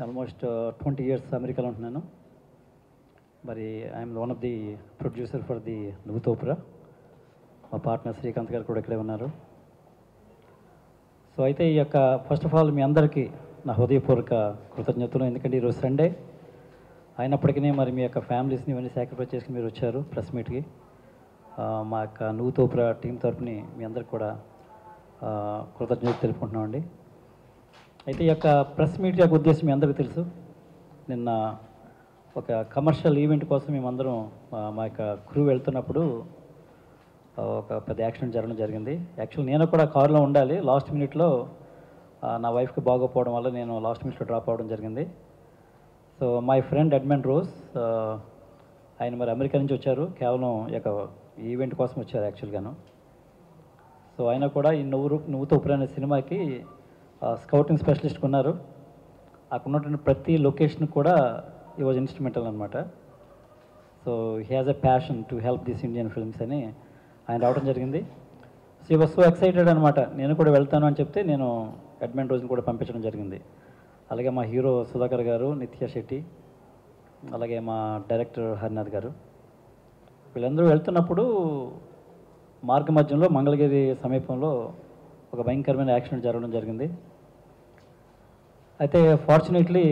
almost twenty years అమెరికాలో ఉంటున్నాను మరి I'm one of the producer for the Nuvvu Thopu Raa మా పార్ట్నర్ శ్రీకాంత్ గారు కూడా ఇక్కడే ఉన్నారు సో అయితే ఈ యొక్క ఫస్ట్ ఆఫ్ ఆల్ మీ అందరికీ నా హృదయపూర్వక కృతజ్ఞతలు ఎందుకంటే ఈరోజు సండే అయినప్పటికీ మరి మీ యొక్క ఫ్యామిలీస్ని ఇవన్నీ సాక్రిఫైస్ చేసుకుని మీరు వచ్చారు ప్రెస్ మీట్కి ఆ, మా యొక్క నువ్వు తోపురా టీం తరపుని మీ అందరికి కూడా ఆ, కృతజ్ఞతలు తెలుపుకుంటున్నామండి అయితే ఈ యొక్క ప్రెస్ మీట్ యొక్క ఉద్దేశం మీ అందరికీ తెలుసు నిన్న ఒక కమర్షియల్ ఈవెంట్ కోసం మేమందరం ఆ, మా యొక్క క్రూ వెళ్తున్నప్పుడు ఆ, ఒక పెద్ద యాక్సిడెంట్ జరగడం జరిగింది యాక్చువల్ నేను కూడా కారులో ఉండాలి లాస్ట్ మినిట్లో ఆ, నా వైఫ్కి బాగోపోవడం వల్ల నేను లాస్ట్ మినిట్లో డ్రాప్ అవ్వడం జరిగింది so my friend Edmund Rose ఆ, ఆయన మరి అమెరికా నుంచి వచ్చారు కేవలం ఈ యొక్క ఈవెంట్ కోసం వచ్చారు యాక్చువల్గాను సో ఆయన కూడా ఈ నువ్వు నువ్వుతో ఉప్పు అనే సినిమాకి స్కౌటింగ్ స్పెషలిస్ట్ ఉన్నారు అక్కడ ఉన్నటువంటి ప్రతి లొకేషన్ కూడా ఈ వాజ్ ఇన్స్ట్రుమెంటల్ అనమాట so he has a passion to help this Indian films అని ఆయన రావడం జరిగింది సో ఈ వాజ్ సో ఎక్సైటెడ్ అనమాట నేను కూడా వెళ్తాను అని చెప్తే నేను అడ్మెంట్ రోజుని కూడా పంపించడం జరిగింది అలాగే మా హీరో సుధాకర్ గారు నిత్య శెట్టి అలాగే మా డైరెక్టర్ హరినాథ్ గారు వీళ్ళందరూ వెళ్తున్నప్పుడు మార్గ మధ్యంలో మంగళగిరి సమీపంలో ఒక భయంకరమైన యాక్సిడెంట్ జరగడం జరిగింది అయితే ఫార్చునేట్లీ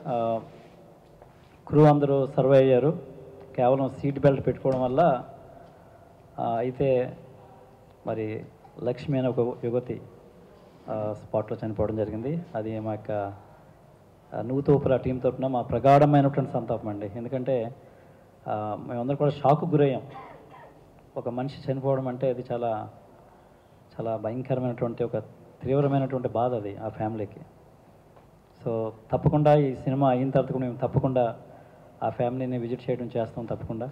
క్రూ అందరూ సర్వే అయ్యారు కేవలం సీట్ బెల్ట్ పెట్టుకోవడం వల్ల ఆ, అయితే మరి లక్ష్మి అనే ఒక యువతి స్పాట్లో చనిపోవడం జరిగింది అది మా యొక్క ఆ, నువ్వు తోపురా టీం తరపున మా ప్రగాఢమైనటువంటి సంతాపం అండి ఎందుకంటే ఆ, మేమందరం కూడా షాకు గురయ్యాం ఒక మనిషి చనిపోవడం అంటే అది చాలా చాలా భయంకరమైనటువంటి ఒక తీవ్రమైనటువంటి బాధ అది ఆ ఫ్యామిలీకి సో తప్పకుండా ఈ సినిమా అయిన తర్వాత కూడా మేము తప్పకుండా ఆ ఫ్యామిలీని విజిట్ చేయడం చేస్తాం తప్పకుండా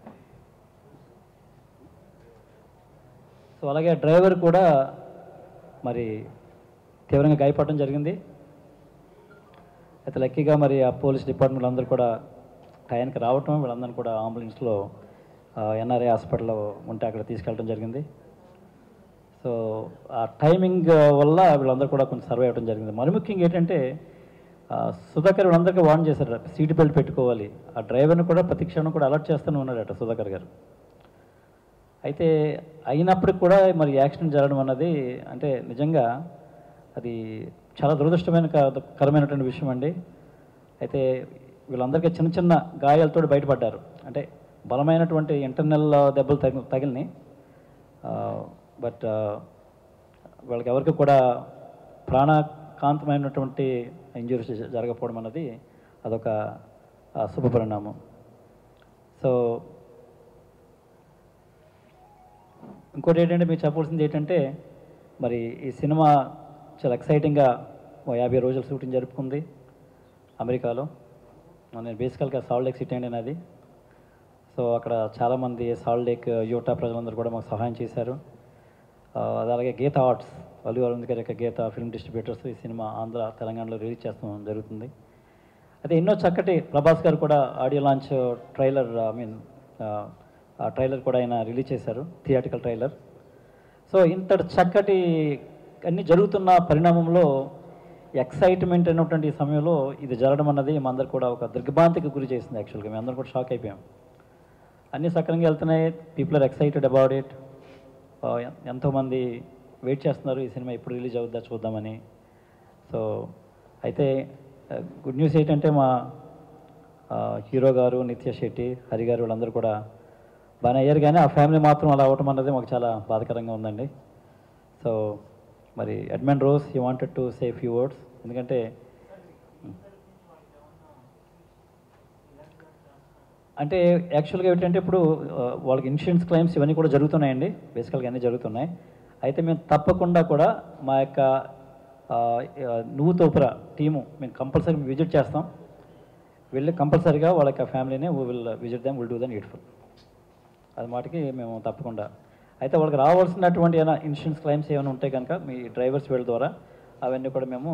సో అలాగే డ్రైవర్ కూడా మరి తీవ్రంగా గాయపడడం జరిగింది అయితే లక్కీగా మరి ఆ పోలీస్ డిపార్ట్మెంట్ అందరూ కూడా టైంకి రావటం వీళ్ళందరినీ కూడా అంబులెన్స్లో ఎన్ఆర్ఐ హాస్పిటల్లో ఉంటే అక్కడ తీసుకెళ్ళడం జరిగింది సో ఆ టైమింగ్ వల్ల వీళ్ళందరూ కూడా కొంచెం సర్వే అవ్వడం జరిగింది మరి ముఖ్యంగా ఏంటంటే ఆ, సుధాకర్ వీళ్ళందరికీ వార్న్ చేశారు సీట్ బెల్ట్ పెట్టుకోవాలి ఆ డ్రైవర్ని కూడా ప్రతి క్షణం కూడా అలర్ట్ చేస్తూనే ఉన్నాడట సుధాకర్ గారు అయితే అయినప్పటికి కూడా మరి యాక్సిడెంట్ జరగడం అన్నది అంటే నిజంగా అది చాలా దురదృష్టమైన క- కరమైనటువంటి విషయం అండి అయితే వీళ్ళందరికీ చిన్న చిన్న గాయాలతో బయటపడ్డారు అంటే బలమైనటువంటి ఇంటర్నల్ దెబ్బలు తగి తగిలినాయి బట్ వాళ్ళకి ఎవరికి కూడా ప్రాణకాంతమైనటువంటి ఇంజురీస్ జరగకపోవడం అన్నది అదొక ఆ, శుభ పరిణామం సో ఇంకోటి ఏంటంటే మీరు చెప్పాల్సింది ఏంటంటే మరి ఈ సినిమా చాలా ఎక్సైటింగ్గా ఓ యాభై రోజుల షూటింగ్ జరుపుకుంది అమెరికాలో నేను బేసికల్గా సాల్ట్ లేక్ సిటీ అండి నాది సో అక్కడ చాలామంది సాల్ట్ లేక్ యూటా ప్రజలందరూ కూడా మాకు సహాయం చేశారు ఆ, అది అలాగే గీత ఆర్ట్స్ అల్లు అరవింద్ గారి యొక్క గీత ఫిల్మ్ డిస్ట్రిబ్యూటర్స్ ఈ సినిమా ఆంధ్ర తెలంగాణలో రిలీజ్ చేస్తాం జరుగుతుంది అయితే ఎన్నో చక్కటి ప్రభాస్ గారు కూడా audio launch trailer I mean uh trailer కూడా ఆయన రిలీజ్ చేశారు థియేటికల్ ట్రైలర్ సో ఇంతటి చక్కటి అన్ని జరుగుతున్న పరిణామంలో ఎక్సైట్మెంట్ అయినటువంటి ఈ సమయంలో ఇది జరగడం అన్నది మా అందరు కూడా ఒక దిగ్భ్రాంతికి గురి చేసింది యాక్చువల్గా మేము అందరం కూడా షాక్ అయిపోయాం అన్నీ సక్రంగా వెళ్తున్నాయి people are excited about it ఎంతోమంది వెయిట్ చేస్తున్నారు ఈ సినిమా ఎప్పుడు రిలీజ్ అవుద్దా చూద్దామని సో అయితే గుడ్ న్యూస్ ఏంటంటే మా ఆ, హీరో గారు నిత్య శెట్టి హరి గారు వీళ్ళందరూ కూడా బాగానే అయ్యారు కానీ ఆ ఫ్యామిలీ మాత్రం అలా అవటం అన్నది మాకు చాలా బాధకరంగా ఉందండి సో మరి Edmund Rose you wanted to say few words ఎందుకంటే అంటే యాక్చువల్గా ఏంటంటే ఇప్పుడు ఆ, వాళ్ళకి ఇన్సూరెన్స్ క్లెయిమ్స్ ఇవన్నీ కూడా జరుగుతున్నాయండి బేసికల్గా అన్నీ జరుగుతున్నాయి అయితే మేము తప్పకుండా కూడా మా యొక్క ఆ, ఆ, నువ్వు తోపురా టీము మేము కంపల్సరీ విజిట్ చేస్తాం వెళ్ళి కంపల్సరీగా వాళ్ళ యొక్క ఫ్యామిలీని will visit them will do the needful అది మాటకి మేము తప్పకుండా అయితే వాళ్ళకి రావాల్సినటువంటి ఏమైనా ఇన్సూరెన్స్ క్లెయిమ్స్ ఏమైనా ఉంటే కనుక మీ డ్రైవర్స్ వీళ్ళ ద్వారా అవన్నీ కూడా మేము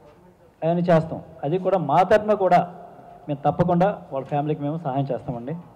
అవన్నీ చేస్తాం అది కూడా మా తరఫున కూడా మేము తప్పకుండా వాళ్ళ ఫ్యామిలీకి మేము సహాయం చేస్తామండి